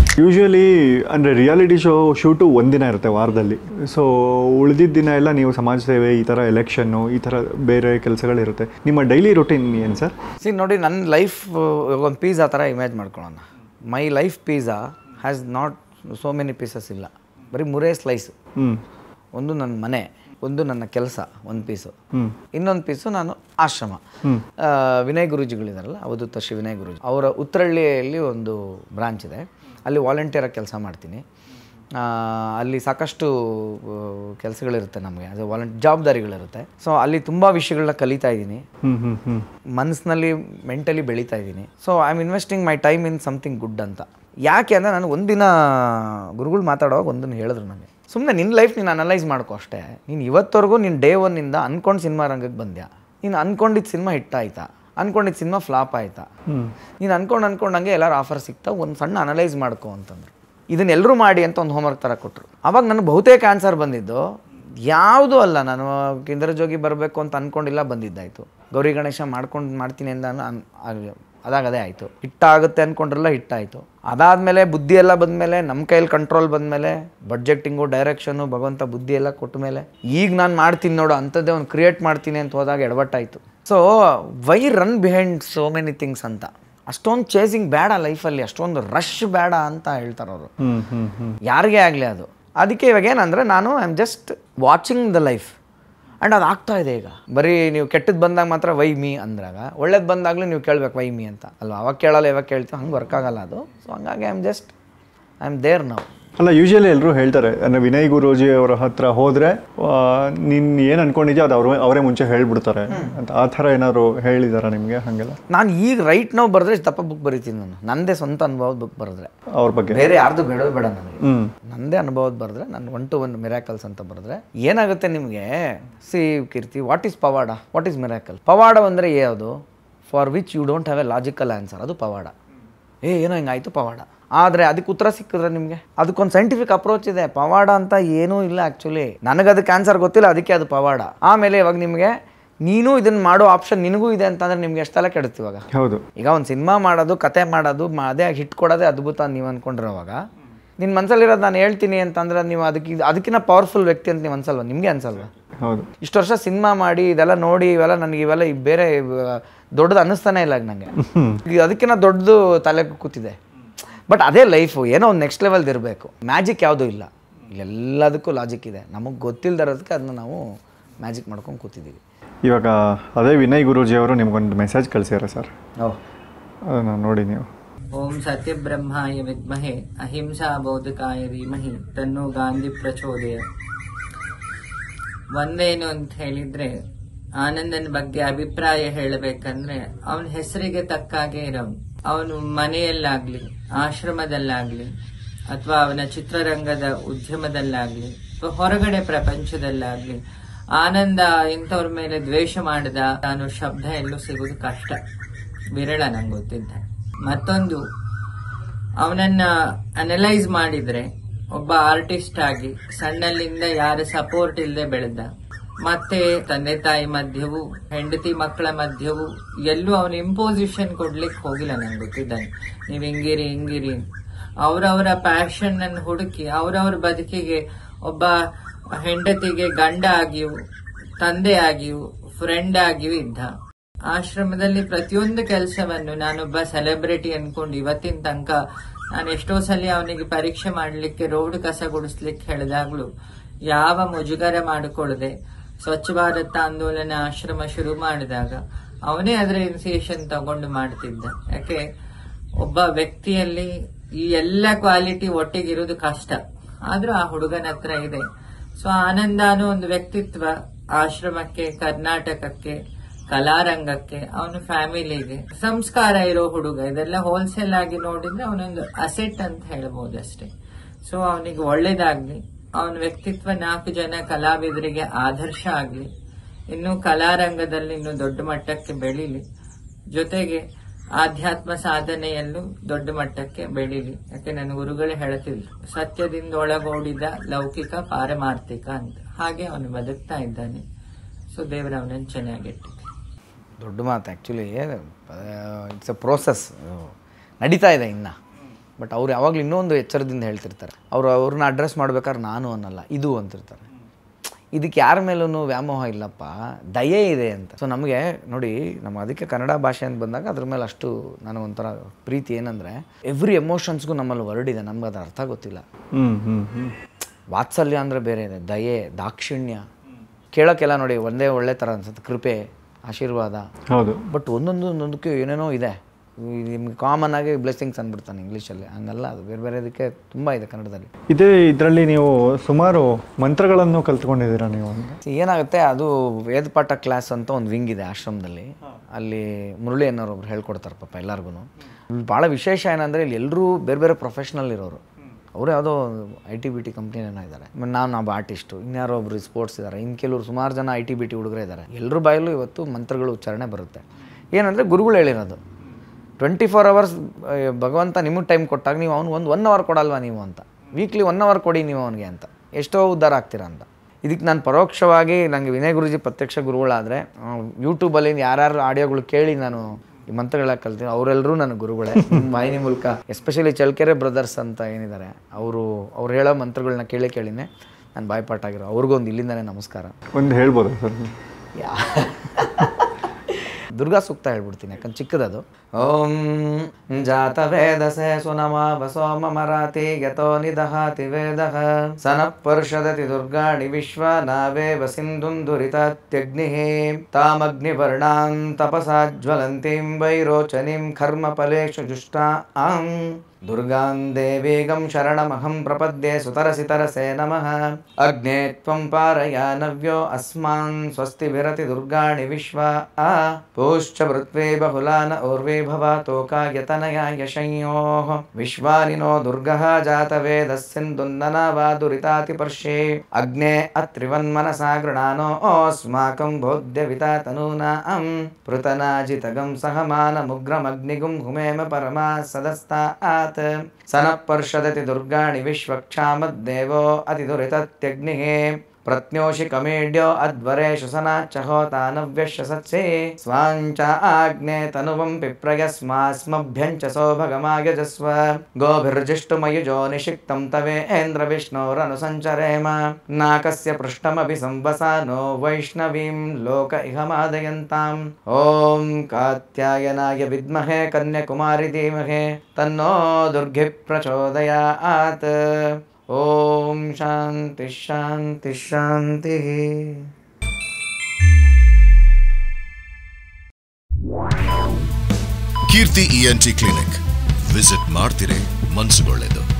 usually ಅಂದರೆ reality show shoot ಒಂದಿನ ಇರುತ್ತೆ ವಾರದಲ್ಲಿ ಸೊ ಉಳಿದಿದ್ದ ದಿನ ಎಲ್ಲ ನೀವು ಸಮಾಜ ಸೇವೆ ಈ ಥರ ಎಲೆಕ್ಷನ್ನು ಈ ಥರ ಬೇರೆ ಕೆಲಸಗಳಿರುತ್ತೆ ನಿಮ್ಮ ಡೈಲಿ ರೊಟೀನ್ ಏನು ಸರ್ ಸಿ ನೋಡಿ ನನ್ನ ಲೈಫ್ ಒಂದು ಪೀಝಾ ಥರ ಇಮ್ಯಾಜ್ ಮಾಡ್ಕೊಳ್ಳೋಣ my life pizza has not so many pieces ಇಲ್ಲ ಬರೀ ಮೂರೇ ಸ್ಲೈಸು ಹ್ಞೂ ಒಂದು ನನ್ನ ಮನೆ ಒಂದು ನನ್ನ ಕೆಲಸ ಒಂದು ಪೀಸು ಹ್ಞೂ ಇನ್ನೊಂದು ಪೀಸು ನಾನು ಆಶ್ರಮ ಆ, ವಿನಯ್ ಗುರೂಜಿಗಳಿದಾರಲ್ಲ ಅವಧೂತ ಶ್ರೀ ವಿನಯ್ ಗುರೂಜಿ ಅವರ ಉತ್ತರಹಳ್ಳಿಯಲ್ಲಿ ಒಂದು ಬ್ರಾಂಚ್ ಇದೆ ಅಲ್ಲಿ ವಾಲಂಟಿಯರಾಗಿ ಕೆಲಸ ಮಾಡ್ತೀನಿ ಆ, ಅಲ್ಲಿ ಸಾಕಷ್ಟು ಕೆಲಸಗಳಿರುತ್ತೆ ನಮಗೆ ಅದು ವಾಲಂಟ್ ಜವಾಬ್ದಾರಿಗಳಿರುತ್ತೆ ಸೊ ಅಲ್ಲಿ ತುಂಬ ವಿಷಯಗಳನ್ನ ಕಲಿತಾ ಇದ್ದೀನಿ ಹ್ಞೂ ಹ್ಞೂ ಹ್ಞೂ ಮನಸ್ಸಿನಲ್ಲಿ ಮೆಂಟಲಿ ಬೆಳೀತಾ ಇದ್ದೀನಿ so I am investing my time in something good ಅಂತ ಯಾಕೆ ಅಂದರೆ ನಾನು ಒಂದಿನ ಗುರುಗಳು ಮಾತಾಡುವಾಗ ಒಂದನ್ನು ಹೇಳಿದ್ರು ನನಗೆ ಸುಮ್ಮನೆ ನಿನ್ನ ಲೈಫ್ ನೀನು ಅನಲೈಸ್ ಮಾಡ್ಕೊ ಅಷ್ಟೇ ನೀನು ಇವತ್ತವರೆಗೂ ನೀನು ಡೇ ಒನ್ನಿಂದ ಅನ್ಕೊಂಡು ಸಿನಿಮಾ ರಂಗಕ್ಕೆ ಬಂದ್ಯಾ ನೀನು ಅನ್ಕೊಂಡಿದ್ದು ಸಿನಿಮಾ ಹಿಟ್ ಆಯ್ತಾ ಅನ್ಕೊಂಡಿದ್ದು ಸಿನಿಮಾ ಫ್ಲಾಪ್ ಆಯ್ತಾ ನೀನು ಅನ್ಕೊಂಡು ಅನ್ಕೊಂಡಂಗೆ ಎಲ್ಲರೂ ಆಫರ್ ಸಿಗ್ತಾ ಒಂದು ಸಣ್ಣ ಅನಲೈಸ್ ಮಾಡ್ಕೊ ಅಂತಂದ್ರು ಇದನ್ನೆಲ್ಲರೂ ಮಾಡಿ ಅಂತ ಒಂದು ಹೋಮ್ವರ್ಕ್ ಥರ ಕೊಟ್ಟರು ಅವಾಗ ನನಗೆ ಬಹುತೇಕ ಆನ್ಸರ್ ಬಂದಿದ್ದು ಯಾವುದೂ ಅಲ್ಲ ನಾನು ಕಿಂದರ ಜೋಗಿ ಬರಬೇಕು ಅಂತ ಅಂದ್ಕೊಂಡಿಲ್ಲ ಬಂದಿದ್ದಾಯಿತು ಗೌರಿ ಗಣೇಶ ಮಾಡ್ಕೊಂಡು ಮಾಡ್ತೀನಿ ಅಂತ ಅನ್- ಅನ್- ಅದಾಗದೇ ಆಯಿತು ಹಿಟ್ಟಾಗುತ್ತೆ ಅಂದ್ಕೊಂಡ್ರಲ್ಲ ಹಿಟ್ಟಾಯಿತು ಅದಾದಮೇಲೆ ಬುದ್ಧಿ ಎಲ್ಲ ಬಂದಮೇಲೆ ನಮ್ಮ ಕೈಯಲ್ಲಿ ಕಂಟ್ರೋಲ್ ಬಂದಮೇಲೆ ಬಡ್ಜೆಕ್ಟಿಂಗು ಡೈರೆಕ್ಷನು ಭಗವಂತ ಬುದ್ಧಿ ಎಲ್ಲ ಕೊಟ್ಟ ಮೇಲೆ ಈಗ ನಾನು ಮಾಡ್ತೀನಿ ನೋಡು ಅಂಥದ್ದೇ ಒಂದು ಕ್ರಿಯೇಟ್ ಮಾಡ್ತೀನಿ ಅಂತ ಹೋದಾಗ ಎಡವಟ್ಟಾಯಿತು so why run behind so many things ಅಂತ ಅಷ್ಟೊಂದು ಚೇಸಿಂಗ್ ಬೇಡ ಲೈಫಲ್ಲಿ ಅಷ್ಟೊಂದು ರಶ್ ಬೇಡ ಅಂತ ಹೇಳ್ತಾರೆ ಅವರು ಹ್ಞೂ ಹ್ಞೂ ಹ್ಞೂ ಯಾರಿಗೇ ಆಗಲಿ ಅದು ಅದಕ್ಕೆ ಇವಾಗ ಏನಂದರೆ ನಾನು I am just watching the life and ಅದು ಆಗ್ತಾ ಇದೆ ಈಗ ಬರೀ ನೀವು ಕೆಟ್ಟದ್ದು ಬಂದಾಗ ಮಾತ್ರ ವೈ ಮೀ ಅಂದ್ರಾಗ ಒಳ್ಳೇದು ಬಂದಾಗಲೂ ನೀವು ಕೇಳ್ಬೇಕು ವೈ ಮೀ ಅಂತ ಅಲ್ವಾ ಅವಾಗ ಕೇಳಲ್ಲ ಇವಾಗ ಕೇಳ್ತೀವಿ ಹಂಗೆ ವರ್ಕ್ ಆಗಲ್ಲ ಅದು ಸೊ ಹಂಗಾಗಿ I am just I am there ನಾವು ಅಲ್ಲ ಯೂಶಲಿ ಎಲ್ಲರೂ ಹೇಳ್ತಾರೆ ಅಂದರೆ ವಿನಯ್ ಗುರೂಜಿ ಅವರ ಹತ್ರ ಹೋದರೆ ನೀನು ಏನು ಅನ್ಕೊಂಡಿದ್ಯೋ ಅದು ಅವ್ರ ಅವರೇ ಮುಂಚೆ ಹೇಳ್ಬಿಡ್ತಾರೆ ಅಂತ ಆ ಥರ ಏನಾದ್ರು ಹೇಳಿದಾರ ನಿಮಗೆ ಹಾಗೆಲ್ಲ ನಾನು ಈಗ ರೈಟ್ ನಾವು ಬರೆದ್ರೆ ತಪ್ಪ ಬುಕ್ ಬರೀತೀನಿ ನಾನು ನಂದೇ ಸ್ವಂತ ಅನುಭವದ ಬುಕ್ ಬರೆದ್ರೆ ಅವ್ರ ಬಗ್ಗೆ ಬೇರೆ ಯಾರ್ದು ಬೇಡವೇ ಬೇಡ ನನಗೆ ಹ್ಞೂ ನಂದೇ ಅನುಭವದ ಬರೆದ್ರೆ ನಾನು ಒನ್ ಟು ಒನ್ ಮಿರಾಕಲ್ಸ್ ಅಂತ ಬರೆದ್ರೆ ಏನಾಗುತ್ತೆ ನಿಮಗೆ ಸಿ ಕೀರ್ತಿ ವಾಟ್ ಈಸ್ ಪವಾಡ ವಾಟ್ ಈಸ್ ಮಿರಾಕಲ್ ಪವಾಡ ಅಂದರೆ ಯಾವುದು for which you don't have a logical answer ಅದು ಪವಾಡ ಏ ಏನೋ ಹಿಂಗಾಯ್ತು ಪವಾಡ ಆದರೆ ಅದಕ್ಕೆ ಉತ್ತರ ಸಿಕ್ಕಿದ್ರೆ ನಿಮಗೆ ಅದಕ್ಕೊಂದು ಸೈಂಟಿಫಿಕ್ ಅಪ್ರೋಚ್ ಇದೆ ಪವಾಡ ಅಂತ ಏನೂ ಇಲ್ಲ ಆ್ಯಕ್ಚುಲಿ ನನಗೆ ಅದಕ್ಕೆ ಆನ್ಸರ್ ಗೊತ್ತಿಲ್ಲ ಅದಕ್ಕೆ ಅದು ಪವಾಡ ಆಮೇಲೆ ಇವಾಗ ನಿಮಗೆ ನೀನು ಇದನ್ನು ಮಾಡೋ ಆಪ್ಷನ್ ನಿನಗೂ ಇದೆ ಅಂತಂದ್ರೆ ನಿಮ್ಗೆ ಎಷ್ಟು ತಲೆ ಕೆಡುತ್ತೆ ಇವಾಗ ಹೌದು ಈಗ ಒಂದು ಸಿನಿಮಾ ಮಾಡೋದು ಕತೆ ಮಾಡೋದು ಮ- ಅದೇ ಹಿಟ್ ಕೊಡೋದೇ ಅದ್ಭುತ ಅಂತ ನೀವು ಅಂದ್ಕೊಂಡಿರೋವಾಗ ನಿನ್ನ ಮನಸ್ಸಲ್ಲಿರೋದು ನಾನು ಹೇಳ್ತೀನಿ ಅಂತಂದ್ರೆ ನೀವು ಅದಕ್ಕೆ ಅದಕ್ಕಿಂತ ಪವರ್ಫುಲ್ ವ್ಯಕ್ತಿ ಅಂತ ನೀವು ಅನ್ಸಲ್ವಾ ನಿಮಗೆ ಅನ್ಸಲ್ವಾ ಹೌದು ಇಷ್ಟು ವರ್ಷ ಸಿನಿಮಾ ಮಾಡಿ ಇದೆಲ್ಲ ನೋಡಿ ಇವೆಲ್ಲ ನನಗೆ ಇವೆಲ್ಲ ಈ ಬೇರೆ ಇವ- ದೊಡ್ಡದು ಅನ್ನಿಸ್ತಾನೆ ಇಲ್ಲ ನನಗೆ ಈಗ ಅದಕ್ಕಿಂತ ದೊಡ್ಡದು ತಲೆ ಕೂತಿದೆ ಬಟ್ ಅದೇ ಲೈಫು ಏನೋ ಒಂದು ನೆಕ್ಸ್ಟ್ ಲೆವೆಲ್ದು ಇರಬೇಕು ಮ್ಯಾಜಿಕ್ ಯಾವುದೂ ಇಲ್ಲ ಎಲ್ಲದಕ್ಕೂ ಲಾಜಿಕ್ ಇದೆ ನಮಗೆ ಗೊತ್ತಿಲ್ದಿರೋದಕ್ಕೆ ಅದನ್ನ ನಾವು ಮ್ಯಾಜಿಕ್ ಮಾಡ್ಕೊಂಡು ಕೂತಿದ್ದೀವಿ ಇವಾಗ ಅದೇ ವಿನಯ್ ಗುರೂಜಿ ಅವರು ನಿಮ್ಗೊಂದು ಮೆಸೇಜ್ ಕಳಿಸ್ಯಾರ ಸರ್ ಓಹ್ ಅದನ್ನು ನೋಡಿ ನೀವು ಓಂ ಸತ್ಯಬ್ರಹ್ಮಾಯ ವಿದ್ಮಹೆ ಅಹಿಂಸಾ ಬೋಧಕಾಯ ಧೀಮಹಿ ತನ್ನೋ ಗಾಂಧಿ ಪ್ರಚೋದಯ ಒಂದೇನು ಅಂತ ಹೇಳಿದ್ರೆ ಆನಂದನ ಬಗ್ಗೆ ಅಭಿಪ್ರಾಯ ಹೇಳಬೇಕಂದ್ರೆ ಅವನ ಹೆಸರಿಗೆ ತಕ್ಕಾಗೆ ಇರೋನು ಅವನು ಮನೆಯಲ್ಲಾಗ್ಲಿ ಆಶ್ರಮದಲ್ಲಾಗ್ಲಿ ಅಥವಾ ಅವನ ಚಿತ್ರರಂಗದ ಉದ್ಯಮದಲ್ಲಾಗ್ಲಿ ಅಥವಾ ಹೊರಗಡೆ ಪ್ರಪಂಚದಲ್ಲಾಗ್ಲಿ ಆನಂದ ಇಂಥವ್ರ ಮೇಲೆ ದ್ವೇಷ ಮಾಡಿದ ಅನ್ನೋ ಶಬ್ದ ಎಲ್ಲೂ ಸಿಗೋದು ಕಷ್ಟ ವಿರಳ ನಂಗೆ ಗೊತ್ತಿದ್ದ ಮತ್ತೊಂದು ಅವನನ್ನ ಅನಲೈಸ್ ಮಾಡಿದ್ರೆ ಒಬ್ಬ ಆರ್ಟಿಸ್ಟ್ ಆಗಿ ಸಣ್ಣಲ್ಲಿಂದ ಯಾರ ಸಪೋರ್ಟ್ ಇಲ್ಲದೆ ಬೆಳೆದ ಮತ್ತೆ ತಂದೆ ತಾಯಿ ಮಧ್ಯವು ಹೆಂಡತಿ ಮಕ್ಕಳ ಮಧ್ಯವು ಎಲ್ಲೂ ಅವನ ಇಂಪೋಸಿಷನ್ ಕೊಡ್ಲಿಕ್ಕೆ ಹೋಗಿಲ್ಲ ನಂಗೆ ಗೊತ್ತಿದ್ದಾನೆ ನೀವ್ ಹಿಂಗಿರಿ ಹಿಂಗಿರಿ ಅವರವರ ಪ್ಯಾಷನ್ ಅನ್ನು ಹುಡುಕಿ ಅವರವ್ರ ಬದುಕಿಗೆ ಒಬ್ಬ ಹೆಂಡತಿಗೆ ಗಂಡ ಆಗಿಯೂ ತಂದೆ ಆಗಿಯೂ ಫ್ರೆಂಡ್ ಆಗಿಯೂ ಇದ್ದ ಆಶ್ರಮದಲ್ಲಿ ಪ್ರತಿಯೊಂದು ಕೆಲಸವನ್ನು ನಾನೊಬ್ಬ ಸೆಲೆಬ್ರಿಟಿ ಅನ್ಕೊಂಡು ಇವತ್ತಿನ ತನಕ ನಾನು ಎಷ್ಟೋ ಸಲ ಅವನಿಗೆ ಪರೀಕ್ಷೆ ಮಾಡಲಿಕ್ಕೆ ರೋಡ್ ಕಸ ಗುಡಿಸ್ಲಿಕ್ಕೆ ಹೇಳಿದಾಗ್ಲೂ ಯಾವ ಮುಜುಗರ ಮಾಡಿಕೊಳ್ಳದೆ ಸ್ವಚ್ಛ ಭಾರತ ಆಂದೋಲನ ಆಶ್ರಮ ಶುರು ಮಾಡಿದಾಗ ಅವನೇ ಅದರ ಇನಿಸಿಯೇಷನ್ ತಗೊಂಡು ಮಾಡ್ತಿದ್ದ ಯಾಕೆ ಒಬ್ಬ ವ್ಯಕ್ತಿಯಲ್ಲಿ ಈ ಎಲ್ಲ ಕ್ವಾಲಿಟಿ ಒಟ್ಟಿಗಿರೋದು ಕಷ್ಟ ಆದ್ರೂ ಆ ಹುಡುಗನ ಹತ್ರ ಇದೆ ಸೊ ಆನಂದ ಅನ್ನೋ ಒಂದು ವ್ಯಕ್ತಿತ್ವ ಆಶ್ರಮಕ್ಕೆ ಕರ್ನಾಟಕಕ್ಕೆ ಕಲಾರಂಗಕ್ಕೆ ಅವನ ಫ್ಯಾಮಿಲಿಗೆ ಸಂಸ್ಕಾರ ಇರೋ ಹುಡುಗ ಇದೆಲ್ಲ ಹೋಲ್ಸೇಲ್ ಆಗಿ ನೋಡಿದ್ರೆ ಅವನೊಂದು ಅಸೆಟ್ ಅಂತ ಹೇಳ್ಬೋದು ಅಷ್ಟೇ ಸೊ ಅವನಿಗೆ ಒಳ್ಳೇದಾಗ್ಲಿ ಅವನ ವ್ಯಕ್ತಿತ್ವ ನಾಲ್ಕು ಜನ ಕಲಾವಿದರಿಗೆ ಆದರ್ಶ ಆಗ್ಲಿ ಇನ್ನು ಕಲಾರಂಗದಲ್ಲಿ ಇನ್ನು ದೊಡ್ಡ ಮಟ್ಟಕ್ಕೆ ಬೆಳೀಲಿ ಜೊತೆಗೆ ಆಧ್ಯಾತ್ಮ ಸಾಧನೆಯಲ್ಲೂ ದೊಡ್ಡ ಮಟ್ಟಕ್ಕೆ ಬೆಳೀಲಿ ಯಾಕೆ ನನ್ನ ಗುರುಗಳೇ ಹೇಳ್ತಿದ್ರು ಸತ್ಯದಿಂದ ಒಳಗೋಡಿದ ಲೌಕಿಕ ಪಾರಮಾರ್ಥಿಕ ಅಂತ ಹಾಗೆ ಅವನು ಬದುಕ್ತಾ ಇದ್ದಾನೆ ಸೊ ದೇವರ ಅವನನ್ನು ಚೆನ್ನಾಗಿಟ್ಟು ದೊಡ್ಡ ಮಾತು ಆ್ಯಕ್ಚುಲಿ ಇಟ್ಸ್ ಅ ಪ್ರೋಸೆಸ್ ನಡೀತಾ ಇದೆ ಇನ್ನು ಬಟ್ ಅವ್ರು ಯಾವಾಗಲೂ ಇನ್ನೊಂದು ಎಚ್ಚರದಿಂದ ಹೇಳ್ತಿರ್ತಾರೆ ಅವರು ಅವ್ರನ್ನ ಅಡ್ರೆಸ್ ಮಾಡ್ಬೇಕಾದ್ರೆ ನಾನು ಅನ್ನಲ್ಲ ಇದು ಅಂತಿರ್ತಾರೆ ಇದಕ್ಕೆ ಯಾರ ಮೇಲೂ ವ್ಯಾಮೋಹ ಇಲ್ಲಪ್ಪ ದಯೆ ಇದೆ ಅಂತ ಸೊ ನಮಗೆ ನೋಡಿ ನಮ್ಮ ಅದಕ್ಕೆ ಕನ್ನಡ ಭಾಷೆ ಅಂತ ಬಂದಾಗ ಅದ್ರ ಮೇಲೆ ಅಷ್ಟು ನನಗೊಂಥರ ಪ್ರೀತಿ ಏನಂದರೆ ಎವ್ರಿ ಎಮೋಷನ್ಸ್ಗೂ ನಮ್ಮಲ್ಲಿ ವರ್ಡ್ ಇದೆ ನಮ್ಗೆ ಅದು ಅರ್ಥ ಗೊತ್ತಿಲ್ಲ ಹ್ಞೂ ಹ್ಞೂ ಹ್ಞೂ ವಾತ್ಸಲ್ಯ ಅಂದರೆ ಬೇರೆ ಇದೆ ದಯೆ ದಾಕ್ಷಿಣ್ಯ ಕೇಳೋಕ್ಕೆಲ್ಲ ನೋಡಿ ಒಂದೇ ಒಳ್ಳೆ ಥರ ಅನ್ಸುತ್ತೆ ಕೃಪೆ ಆಶೀರ್ವಾದ ಹೌದು ಬಟ್ ಒಂದೊಂದು ಒಂದೊಂದಕ್ಕೆ ಏನೇನೋ ಇದೆ ನಿಮ್ಗೆ ಕಾಮನ್ ಆಗಿ ಬ್ಲೆಸ್ಸಿಂಗ್ಸ್ ಅಂದ್ಬಿಡ್ತಾನೆ ಇಂಗ್ಲೀಷಲ್ಲಿ ಹಂಗಲ್ಲ ಅದು ಬೇರೆ ಬೇರೆ ಇದಕ್ಕೆ ತುಂಬ ಇದೆ ಕನ್ನಡದಲ್ಲಿ ಇದೇ ಇದರಲ್ಲಿ ನೀವು ಸುಮಾರು ಮಂತ್ರಗಳನ್ನು ಕಲ್ತ್ಕೊಂಡಿದ್ದೀರಾ ನೀವು ಅಂತ ಏನಾಗುತ್ತೆ ಅದು ವೇದಪಾಠ ಕ್ಲಾಸ್ ಅಂತ ಒಂದು ವಿಂಗ್ ಇದೆ ಆಶ್ರಮದಲ್ಲಿ ಅಲ್ಲಿ ಮುರಳಿ ಅನ್ನೋರು ಒಬ್ರು ಹೇಳ್ಕೊಡ್ತಾರೆ ಪಾಪ ಎಲ್ಲರಿಗೂ ಭಾಳ ವಿಶೇಷ ಏನಂದರೆ ಇಲ್ಲಿ ಎಲ್ಲರೂ ಬೇರೆ ಬೇರೆ ಪ್ರೊಫೆಷ್ನಲ್ ಇರೋರು ಅವರು ಯಾವುದೋ ಐ ಟಿ ಬಿ ಟಿ ಕಂಪ್ನಿನೇನೋ ಇದ್ದಾರೆ ನಾನು ಒಬ್ಬ ಆರ್ಟಿಸ್ಟು ಇನ್ಯಾರೋ ಒಬ್ರು ಸ್ಪೋರ್ಟ್ಸ್ ಇದ್ದಾರೆ ಇನ್ನು ಕೆಲವರು ಸುಮಾರು ಜನ ಐ ಟಿ ಬಿ ಟಿ ಹುಡುಗರೇ ಇದ್ದಾರೆ ಎಲ್ಲರ ಬಾಯಲ್ಲೂ ಇವತ್ತು ಮಂತ್ರಗಳು ಉಚ್ಚಾರಣೆ ಬರುತ್ತೆ ಏನಂದರೆ ಗುರುಗಳು ಹೇಳಿರೋದು ಟ್ವೆಂಟಿ ಫೋರ್ ಅವರ್ಸ್ ಭಗವಂತ ನಿಮಗೆ ಟೈಮ್ ಕೊಟ್ಟಾಗ ನೀವು ಅವ್ನು ಒಂದು ಒನ್ ಅವರ್ ಕೊಡಲ್ವಾ ನೀವು ಅಂತ ವೀಕ್ಲಿ ಒನ್ ಅವರ್ ಕೊಡಿ ನೀವು ಅವನಿಗೆ ಅಂತ ಎಷ್ಟೋ ಉದ್ಧಾರ ಆಗ್ತೀರಾ ಅಂತ ಇದಕ್ಕೆ ನಾನು ಪರೋಕ್ಷವಾಗಿ ನನಗೆ ವಿನಯ್ ಗುರುಜಿ ಪ್ರತ್ಯಕ್ಷ ಗುರುಗಳಾದರೆ ಯೂಟ್ಯೂಬಲ್ಲಿ ಯಾರ್ಯಾರು ಆಡಿಯೋಗಳು ಕೇಳಿ ನಾನು ಈ ಮಂತ್ರಗಳ ಕಲ್ತೀನಿ ಅವರೆಲ್ಲರೂ ನನ್ನ ಗುರುಗಳೇ ನಿಮ್ಮ ವಾಹಿನಿ ಮೂಲಕ ಎಸ್ಪೆಷಲಿ ಚಳ್ಕೆರೆ ಬ್ರದರ್ಸ್ ಅಂತ ಏನಿದ್ದಾರೆ ಅವರು ಅವ್ರು ಹೇಳೋ ಮಂತ್ರಗಳನ್ನ ಕೇಳಿ ಕೇಳಿನೇ ನಾನು ಬಾಯ್ಪಾಠ ಆಗಿರೋ ಅವ್ರಿಗೊಂದು ಇಲ್ಲಿಂದನೇ ನಮಸ್ಕಾರ ಒಂದು ಹೇಳ್ಬೋದಾ ಸರ್ ಯಾ ದುರ್ಗಾ ಸೂಕ್ತ ಹೇಳ್ಬಿಡ್ತೀನಿ ಯಾಕಂದ್ರೆ ಚಿಕ್ಕದದು ಓಂ ಜಾತ ವೇದಸೆ ಸುನಮ ವಸೋಮ ಮರಾತಿ ಯತೋ ನಿದಹಾತಿ ವೇದ ಸನ ಪರ್ಷದತಿ ದುರ್ಗಾಣಿ ವಿಶ್ವ ನಾವೇವ ಸಿಂಧುಂದುರಿತಾತ್ಯಗ್ನಿ ತಾಮಗ್ನಿವರ್ಣಾಂ ತಪಸಾ ಜ್ವಲಂತೀಂ ವೈರೋಚನಿಂ ಕರ್ಮ ಫಲೇಷು ಜುಷ್ಟಾ ಆಂ ದುರ್ಗಾಂ ದೇವೀಗಂ ಶರಣಮಹಂ ಪ್ರಪದ್ಯೆ ಸುತರಸಿತರಸೆ ನಮಃ ಅಗ್ನೇ ತ್ವಂ ಪಾರಯಾನವ್ಯೋ ಅಸ್ಮಾನ್ ಸ್ವಸ್ತಿ ವಿರತಿ ದುರ್ಗಾಣಿ ವಿಶ್ವ ಆ ಪೂಶ್ಚ ಪೃಥ್ವೇ ಬಹುಲಾನ ಊರ್ವೇ ಭವಾತೋಕಾಯತನಯಾಯ ಶಂಯೋಃ ವಿಶ್ವಾನಿನೋ ದುರ್ಗಃ ಜಾತವೇದಸ್ಸಿಂದುನ್ನನವಾ ದುರಿತಾತಿಪರ್ಷೇ ಅಗ್ನೇ ಅತ್ರಿವನ್ಮನಸಾ ಗೃಣಾನೋ ಓಸ್ಮಾಕಂ ಬೋಧ್ಯವಿತಾ ತನೂನಾಂ ಪೃತನಾಜಿತಗಂ ಸಹಮಾನಮುಗ್ರಮಗ್ನಿಗುಂ ಹುಮೇಮ ಪರಮಾ ಸದಸ್ತಾತ್ ಸನ ಪರ್ಷದತಿ ದುರ್ಗಾಣಿ ವಿಶ್ವಕ್ಷಾಮದ್ದೇವೋ ಅತಿದುರಿತತ್ಯಗ್ನಿಃ ಪ್ರತ್ನ್ಯೋಷಿ ಕಮೇಡ್ಯೋ ಅಧ್ವರೇಶು ಸನಾಚ್ಚ ಹೋತಾನವ್ಯಶ್ಯ ಸತ್ಸೇ ಸ್ವಾಂಚ ಆಗ್ನೇ ತನುವಂ ಪಿಪ್ರಯಸ್ಮಾಸ್ಮಭ್ಯಂಚ ಸೌಭಗಮಾಯಜಸ್ವ ಗೋಭಿರ್ಜಿಷ್ಟುಮಯುಜೋ ನಿಷಿಕ್ತಂ ತವೇಂದ್ರ ವಿಷ್ಣೋರನುಸಂಚರೇಮ ನಾಕಸ್ಯ ಪೃಷ್ಠಮಪಿ ಸಂವಸಾನೋ ವೈಷ್ಣವೀಂ ಲೋಕ ಇಹ ಮಾದಯಂತಾಂ ಓಂ ಕಾತ್ಯಾಯನಾಯ ವಿದ್ಮಹೇ ಕನ್ಯಾಕುಮಾರಿ ಧೀಮಹೇ ತನ್ನೋ ದುರ್ಗಿ ಪ್ರಚೋದಯಾತ್ ಓಂ ಶಾಂತಿ ಶಾಂತಿ ಶಾಂತಿ ಕೀರ್ತಿ ಇಎನ್ಟಿ ಕ್ಲಿನಿಕ್ ವಿಸಿಟ್ ಮಾಡ್ತಿರೇ ಮನ್ಸುಗೊಳ್ಳೆದು